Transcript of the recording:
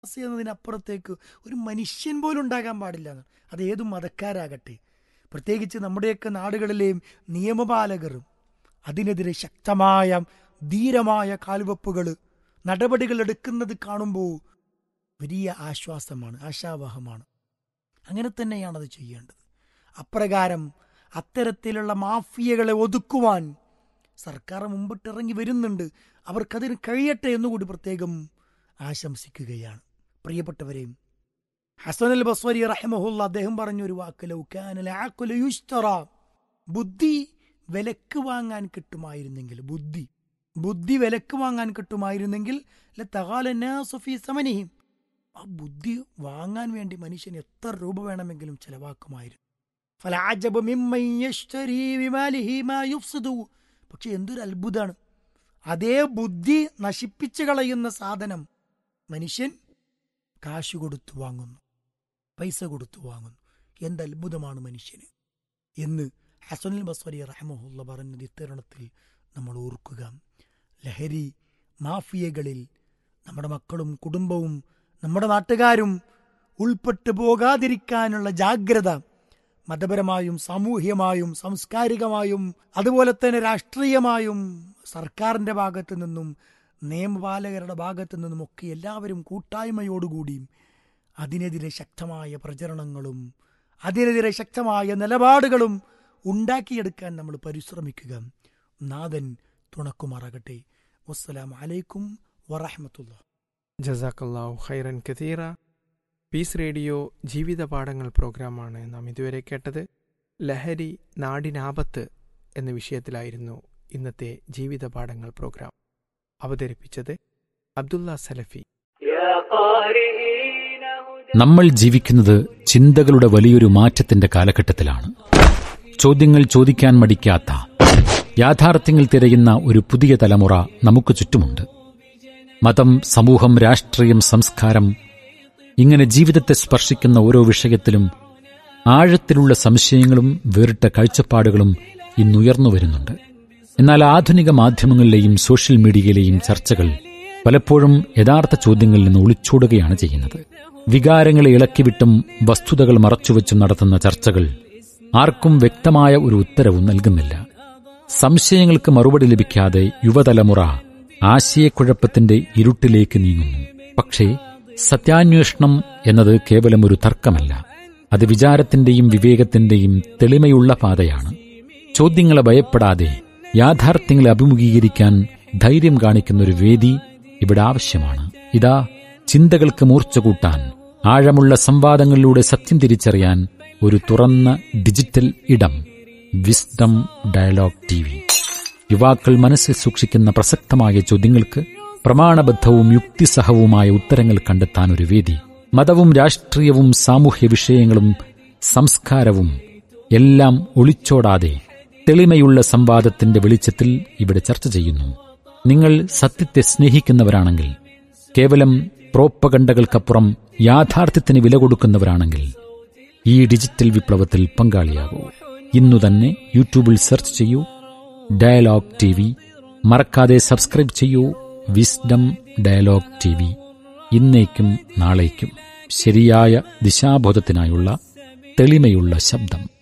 വിശ്വാസി എന്നതിനപ്പുറത്തേക്ക് ഒരു മനുഷ്യൻ പോലും ഉണ്ടാകാൻ പാടില്ല എന്ന് അത് ഏതും മതക്കാരാകട്ടെ പ്രത്യേകിച്ച് നമ്മുടെയൊക്കെ നാടുകളിലെയും നിയമപാലകരും അതിനെതിരെ ശക്തമായ ധീരമായ കാൽവെപ്പുകൾ നടപടികൾ എടുക്കുന്നത് കാണുമ്പോൾ വലിയ ആശ്വാസമാണ് ആശാവഹമാണ് അങ്ങനെ തന്നെയാണ് അത് ചെയ്യേണ്ടത് അപ്രകാരം അത്തരത്തിലുള്ള മാഫിയകളെ ഒതുക്കുവാൻ സർക്കാർ മുമ്പിട്ടിറങ്ങി വരുന്നുണ്ട് അവർക്കതിന് കഴിയട്ടെ എന്നുകൂടി പ്രത്യേകം ആശംസിക്കുകയാണ് പ്രിയപ്പെട്ടവരെ ഹസൻ അൽ ബസ്വരി റഹ്മഹുല്ല അദ്ദേഹം പറഞ്ഞൊരു വാക്ക് ലൗകാനൽ ആഖുലു യുശ്തറ ബുദ്ധി വിലക്ക് വാങ്ങാൻ കിട്ടുമായിരുന്നെങ്കിൽ ബുദ്ധി ബുദ്ധി വിലക്ക് വാങ്ങാൻ കിട്ടുമായിരുന്നെങ്കിൽ ലതഗാലന്നാസു സമനിഹിം ആ ബുദ്ധി വാങ്ങാൻ വേണ്ടി മനുഷ്യൻ എത്ര രൂപ വേണമെങ്കിലും ചെലവാക്കുമായിരുന്നു ഫലാജബ മിമ്മൻ യശ്തരി ബിമാലിഹി മാ യുഫ്സിദു പക്ഷെ എന്തൊരു അത്ഭുതമാണ് അതേ ബുദ്ധി നശിപ്പിച്ചു കളയുന്ന സാധനം മനുഷ്യൻ കാശ് കൊടുത്തു വാങ്ങുന്നു പൈസ കൊടുത്തു വാങ്ങുന്നു എന്ത് അത്ഭുതമാണ് മനുഷ്യന് എന്ന് ഹസനുൽ ബസ്വരി റഹമുല്ല പറഞ്ഞത് ഇത്തരുണത്തിൽ നമ്മൾ ഓർക്കുക ലഹരി മാഫിയകളിൽ നമ്മുടെ മക്കളും കുടുംബവും നമ്മുടെ നാട്ടുകാരും ഉൾപ്പെട്ടു പോകാതിരിക്കാനുള്ള ജാഗ്രത മതപരമായും സാമൂഹ്യമായും സാംസ്കാരികമായും അതുപോലെ തന്നെ രാഷ്ട്രീയമായും സർക്കാരിൻ്റെ ഭാഗത്തു നിന്നും നിയമപാലകരുടെ ഭാഗത്തു നിന്നുമൊക്കെ എല്ലാവരും കൂട്ടായ്മയോടുകൂടിയും അതിനെതിരെ ശക്തമായ പ്രചരണങ്ങളും അതിനെതിരെ ശക്തമായ നിലപാടുകളും ഉണ്ടാക്കിയെടുക്കാൻ നമ്മൾ പരിശ്രമിക്കുക നാഥൻ തുണക്കുമാറാകട്ടെ വസ്സലാം അലൈക്കും വറഹമത്തുള്ള ജസാക്കല്ലാഹു ഖൈറൻ കതീറ പീസ് റേഡിയോ ജീവിത പാഠങ്ങൾ പ്രോഗ്രാമാണ് നാം ഇതുവരെ കേട്ടത് ലഹരി നാടിനാപത്ത് എന്ന വിഷയത്തിലായിരുന്നു ഇന്നത്തെ ജീവിത പാഠങ്ങൾ പ്രോഗ്രാം അവതരിപ്പിച്ചത് അബ്ദുള്ള സലഫി നമ്മൾ ജീവിക്കുന്നത് ചിന്തകളുടെ വലിയൊരു മാറ്റത്തിന്റെ കാലഘട്ടത്തിലാണ് ചോദ്യങ്ങൾ ചോദിക്കാൻ മടിക്കാത്ത യാഥാർത്ഥ്യങ്ങൾ തിരയുന്ന ഒരു പുതിയ തലമുറ നമുക്ക് ചുറ്റുമുണ്ട് മതം സമൂഹം രാഷ്ട്രീയം സംസ്കാരം ഇങ്ങനെ ജീവിതത്തെ സ്പർശിക്കുന്ന ഓരോ വിഷയത്തിലും ആഴത്തിലുള്ള സംശയങ്ങളും വേറിട്ട കാഴ്ചപ്പാടുകളും ഇന്നുയർന്നു വരുന്നുണ്ട് എന്നാൽ ആധുനിക മാധ്യമങ്ങളിലെയും സോഷ്യൽ മീഡിയയിലെയും ചർച്ചകൾ പലപ്പോഴും യഥാർത്ഥ ചോദ്യങ്ങളിൽ നിന്ന് ഒളിച്ചോടുകയാണ് ചെയ്യുന്നത് വികാരങ്ങളെ ഇളക്കിവിട്ടും വസ്തുതകൾ മറച്ചുവെച്ചും നടത്തുന്ന ചർച്ചകൾ ആർക്കും വ്യക്തമായ ഒരു ഉത്തരവും നൽകുന്നില്ല സംശയങ്ങൾക്ക് മറുപടി ലഭിക്കാതെ യുവതലമുറ ആശയക്കുഴപ്പത്തിന്റെ ഇരുട്ടിലേക്ക് നീങ്ങുന്നു പക്ഷേ സത്യാന്വേഷണം എന്നത് കേവലം ഒരു തർക്കമല്ല അത് വിചാരത്തിന്റെയും വിവേകത്തിന്റെയും തെളിമയുള്ള പാതയാണ് ചോദ്യങ്ങളെ ഭയപ്പെടാതെ യാഥാർത്ഥ്യങ്ങളെ അഭിമുഖീകരിക്കാൻ ധൈര്യം കാണിക്കുന്ന ഒരു വേദി ഇവിടെ ആവശ്യമാണ് ഇതാ ചിന്തകൾക്ക് മൂർച്ച കൂട്ടാൻ ആഴമുള്ള സംവാദങ്ങളിലൂടെ സത്യം തിരിച്ചറിയാൻ ഒരു തുറന്ന ഡിജിറ്റൽ ഇടം വിസ്ഡം ഡയലോഗ് ടി വി യുവാക്കൾ മനസ്സിൽ സൂക്ഷിക്കുന്ന പ്രസക്തമായ ചോദ്യങ്ങൾക്ക് പ്രമാണബദ്ധവും യുക്തിസഹവുമായ ഉത്തരങ്ങൾ കണ്ടെത്താൻ ഒരു വേദി മതവും രാഷ്ട്രീയവും സാമൂഹ്യ വിഷയങ്ങളും സംസ്കാരവും എല്ലാം ഒളിച്ചോടാതെ തെളിമയുള്ള സംവാദത്തിന്റെ വെളിച്ചത്തിൽ ഇവിടെ ചർച്ച ചെയ്യുന്നു നിങ്ങൾ സത്യത്തെ സ്നേഹിക്കുന്നവരാണെങ്കിൽ കേവലം പ്രോപ്പകണ്ടകൾക്കപ്പുറം യാഥാർത്ഥ്യത്തിന് വില കൊടുക്കുന്നവരാണെങ്കിൽ ഈ ഡിജിറ്റൽ വിപ്ലവത്തിൽ പങ്കാളിയാകൂ ഇന്നു തന്നെ യൂട്യൂബിൽ സെർച്ച് ചെയ്യൂ ഡയലോഗ് ടി വി മറക്കാതെ സബ്സ്ക്രൈബ് ചെയ്യൂ വിസ്ഡം ഡയലോഗ് ടി വി ഇന്നേക്കും നാളേക്കും ശരിയായ ദിശാബോധത്തിനായുള്ള തെളിമയുള്ള ശബ്ദം